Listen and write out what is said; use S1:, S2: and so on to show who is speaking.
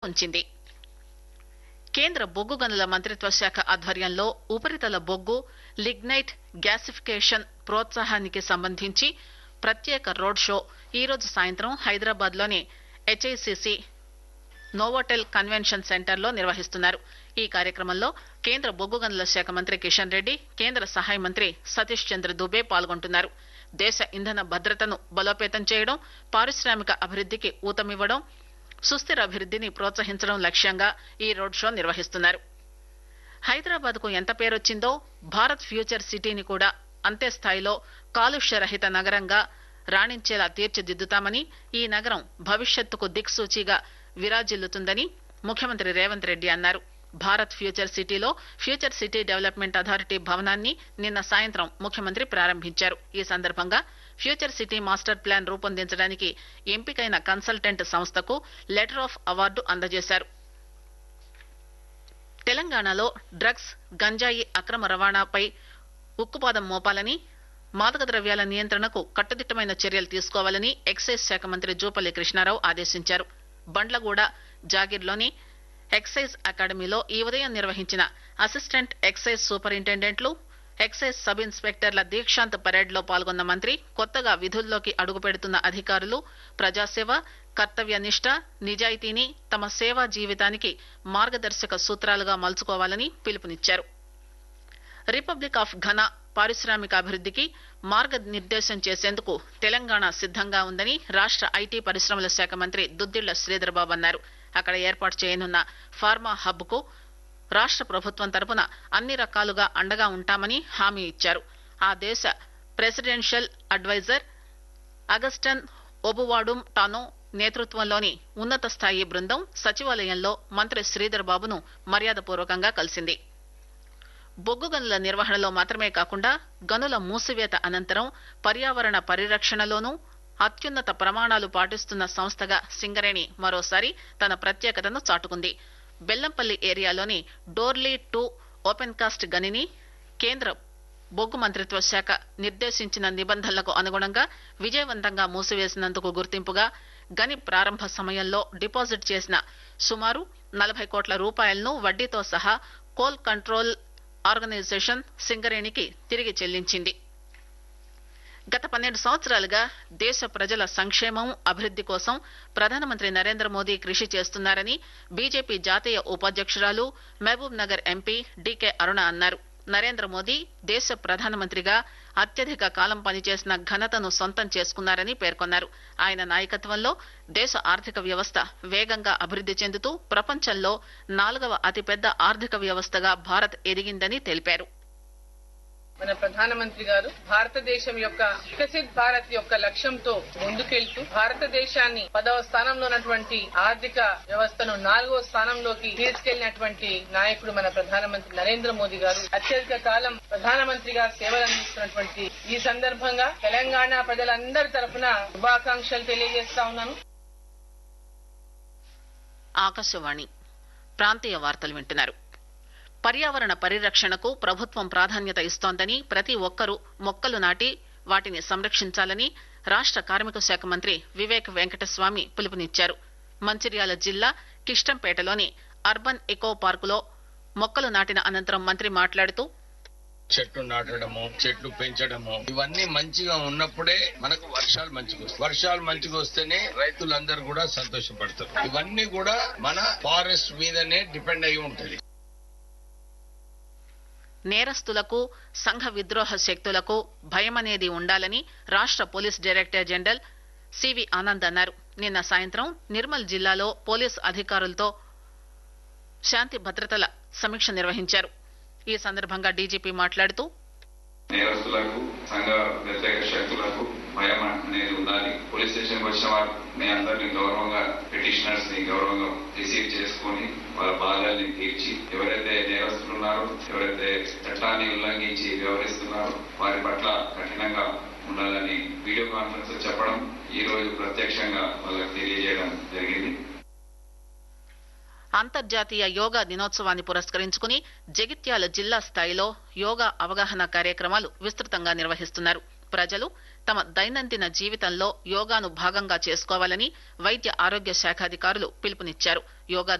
S1: ఉంచింది కేంద్ర బొగ్గు గనుల మంత్రిత్వ శాఖ ఆధ్వర్యంలో ఉపరితల బొగ్గు లిగ్నైట్ గ్యాసిఫికేషన్ ప్రోత్సాహానికి సంబంధించి ప్రత్యేక రోడ్ షో ఈరోజు సాయంత్రం హైదరాబాద్ లోని హెచ్ఐసిసి నోవోటెల్ కన్వెన్షన్ సెంటర్ లో నిర్వహిస్తున్నారు ఈ కార్యక్రమంలో కేంద్ర బొగ్గు గనుల శాఖ మంత్రి కిషన్ రెడ్డి కేంద్ర సహాయ మంత్రి సతీష్ చంద్ర దుబే పాల్గొంటున్నారు దేశ ఇంధన భద్రతను బలోపేతం చేయడం పారిశ్రామిక అభివృద్ధికి ఊతమివ్వడం సుస్థిర అభివృద్ధిని ప్రోత్సహించడం లక్ష్యంగా ఈ రోడ్ షో నిర్వహిస్తున్నారు హైదరాబాద్ కు ఎంత పేరొచ్చిందో భారత్ ఫ్యూచర్ సిటీని కూడా అంతే స్థాయిలో కాలుష్య రహిత నగరంగా రాణించేలా తీర్చిదిద్దుతామని ఈ నగరం భవిష్యత్తుకు దిక్సూచిగా విరాజిల్లుతుందని ముఖ్యమంత్రి రేవంత్ రెడ్డి అన్నారు భారత్ ఫ్యూచర్ సిటీలో ఫ్యూచర్ సిటీ డెవలప్మెంట్ అథారిటీ భవనాన్ని నిన్న సాయంత్రం ముఖ్యమంత్రి ప్రారంభించారు ఈ సందర్భంగా ఫ్యూచర్ సిటీ మాస్టర్ ప్లాన్ రూపొందించడానికి ఎంపికైన కన్సల్టెంట్ సంస్థకు లెటర్ ఆఫ్ అవార్డు అందజేశారు తెలంగాణలో డ్రగ్స్ గంజాయి అక్రమ రవాణాపై ఉక్కుపాదం మోపాలని మాదక ద్రవ్యాల నియంత్రణకు కట్టుదిట్టమైన చర్యలు తీసుకోవాలని ఎక్సైజ్ శాఖ మంత్రి జూపల్లి కృష్ణారావు ఆదేశించారు బండ్లగూడ జాగిర్లోని ఎక్సైజ్ అకాడమీలో ఈ ఉదయం నిర్వహించిన అసిస్టెంట్ ఎక్సైజ్ సూపరింటెండెంట్లు ఎక్సైజ్ సబ్ ఇన్స్పెక్టర్ల దీక్షాంత్ పరేడ్ లో పాల్గొన్న మంత్రి కొత్తగా విధుల్లోకి అడుగుపెడుతున్న అధికారులు ప్రజాసేవ కర్తవ్య నిష్ట నిజాయితీని తమ సేవా జీవితానికి మార్గదర్శక సూత్రాలుగా మలుచుకోవాలని పిలుపునిచ్చారు రిపబ్లిక్ ఆఫ్ ఘనా పారిశ్రామిక అభివృద్ధికి మార్గనిర్దేశం చేసేందుకు తెలంగాణ సిద్దంగా ఉందని రాష్ట ఐటీ పరిశ్రమల శాఖ మంత్రి దుద్దిళ్ల శ్రీధర్బాబు అన్నారు అక్కడ ఏర్పాటు చేయనున్న ఫార్మా హబ్ కు రాష్ట ప్రభుత్వం తరపున అన్ని రకాలుగా అండగా ఉంటామని హామీ ఇచ్చారు ఆ దేశ presidential adviser Augustine Obuadum Tanoh నేతృత్వంలోని ఉన్నత స్థాయి బృందం సచివాలయంలో మంత్రి శ్రీధర్ బాబును మర్యాదపూర్వకంగా కలిసింది బొగ్గు గనుల నిర్వహణలో మాత్రమే కాకుండా గనుల మూసివేత అనంతరం పర్యావరణ పరిరక్షణలోనూ అత్యున్నత ప్రమాణాలు పాటిస్తున్న సంస్థగా సింగరేణి మరోసారి తన ప్రత్యేకతను చాటుకుంది బెల్లంపల్లి ఏరియాలోని డోర్లీ టూ ఓపెన్ కాస్ట్ గనిని కేంద్ర బొగ్గు మంత్రిత్వ శాఖ నిర్దేశించిన నిబంధనలకు అనుగుణంగా విజయవంతంగా మూసివేసినందుకు గుర్తింపుగా గని ప్రారంభ సమయంలో డిపాజిట్ చేసిన సుమారు నలభై కోట్ల రూపాయలను వడ్డీతో సహా కోల్ కంట్రోల్ ఆర్గనైజేషన్ సింగరేణికి తిరిగి చెల్లించింది గత పన్నెండు సంవత్సరాలుగా దేశ ప్రజల సంక్షేమం అభివృద్ది కోసం ప్రధానమంత్రి నరేంద్ర మోదీ కృషి చేస్తున్నారని బీజేపీ జాతీయ ఉపాధ్యక్షురాలు Mahabubnagar MP DK Aruna అన్నారు నరేంద్ర మోదీ దేశ ప్రధానమంత్రిగా అత్యధిక కాలం పనిచేసిన ఘనతను సొంతం చేసుకున్నారని పేర్కొన్నారు ఆయన నాయకత్వంలో దేశ ఆర్థిక వ్యవస్థ వేగంగా అభివృద్ది చెందుతూ ప్రపంచంలో నాలుగవ అతిపెద్ద ఆర్థిక వ్యవస్థగా భారత్ ఎదిగిందని తెలిపారు
S2: మన ప్రధానమంత్రి గారు భారతదేశం యొక్క వికసిత్ భారత్ యొక్క లక్ష్యంతో ముందుకెళ్తూ భారతదేశాన్ని పదవ స్థానంలో ఉన్నటువంటి ఆర్థిక వ్యవస్థను నాలుగో స్థానంలోకి తీసుకెళ్లినటువంటి నాయకుడు మన ప్రధానమంత్రి నరేంద్ర మోదీ గారు అత్యధిక కాలం ప్రధానమంత్రిగా సేవలు అందిస్తున్నటువంటి ఈ సందర్భంగా తెలంగాణ ప్రజలందరి తరఫున శుభాకాంక్షలు తెలియజేస్తా ఉన్నాను
S1: ఆకాశవాణి ప్రాంతీయ వార్తలు వింటున్నారు పర్యావరణ పరిరక్షణకు ప్రభుత్వం ప్రాధాన్యత ఇస్తోందని ప్రతి ఒక్కరూ మొక్కలు నాటి వాటిని సంరక్షించాలని రాష్ట కార్మిక శాఖ మంత్రి వివేక్ వెంకటస్వామి పిలుపునిచ్చారు మంచిర్యాల జిల్లా కిష్టంపేటలోని అర్బన్ ఎకో పార్కులో మొక్కలు నాటిన అనంతరం మంత్రి మాట్లాడుతూ
S3: చెట్లు నాటడము చెట్లు పెంచడము ఇవన్నీ మంచిగా ఉన్నప్పుడే మనకు వర్షాలు మంచిగా వస్తాయి వర్షాలు మంచిగా వస్తేనే రైతులందరూ కూడా సంతోషపడతారు ఇవన్నీ కూడా మన ఫారెస్ట్ మీదనే డిపెండ్ అయి ఉంటది
S1: నేరస్తులకు సంఘ విద్రోహ శక్తులకు భయమనేది ఉండాలని రాష్ట police director general CV Anand అన్నారు నిన్న సాయంత్రం నిర్మల్ జిల్లాలో పోలీస్ అధికారులతో శాంతి భద్రతల సమీక్ష నిర్వహించారు ఈ సందర్భంగా డీజీపీ మాట్లాడుతూ
S4: నేరస్తులకు సంఘ వ్యతిరేక శక్తులకు భయం అనేది ఉండాలి పోలీస్ స్టేషన్ వచ్చిన వారిని అందరినీ గౌరవంగా పిటిషనర్స్ ని గౌరవంగా రిసీవ్ చేసుకొని వాళ్ళ బాధల్ని తీర్చి ఎవరైతే నేరస్తులు ఉన్నారో ఎవరైతే చట్టాన్ని ఉల్లంఘించి వ్యవహరిస్తున్నారో వారి పట్ల కఠినంగా ఉండాలని వీడియో కాన్ఫరెన్స్ లో చెప్పడం ఈ రోజు ప్రత్యక్షంగా వాళ్ళకి తెలియజేయడం జరిగింది
S1: అంతర్జాతీయ యోగా దినోత్సవాన్ని పురస్కరించుకుని జగిత్యాల జిల్లా స్థాయిలో యోగా అవగాహన కార్యక్రమాలు విస్తృతంగా నిర్వహిస్తున్నారు ప్రజలు తమ దైనందిన జీవితంలో యోగాను భాగంగా చేసుకోవాలని వైద్య ఆరోగ్య శాఖాధికారులు పిలుపునిచ్చారు యోగా